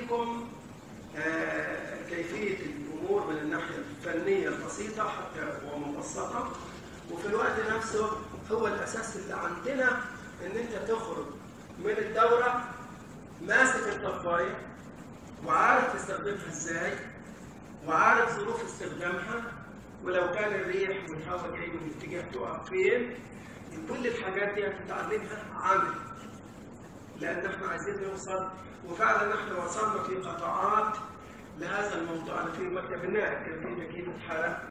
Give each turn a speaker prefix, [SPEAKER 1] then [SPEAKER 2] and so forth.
[SPEAKER 1] أعطيكم آه، كيفية الأمور من الناحية الفنية البسيطة حتى ومبسطة وفي الوقت نفسه هو الأساس اللي عندنا إن أنت تخرج من الدورة ماسك الطفاية وعارف تستخدمها إزاي وعارف ظروف استخدامها ولو كان الريح والهواء جاي من اتجاه تقف فين كل الحاجات دي هتتعلمها عمل لان احنا عايزين نوصل وفعلا احنا وصلنا في قطاعات لهذا الموضوع انا في مكتب النائب كان في ماكينه حرق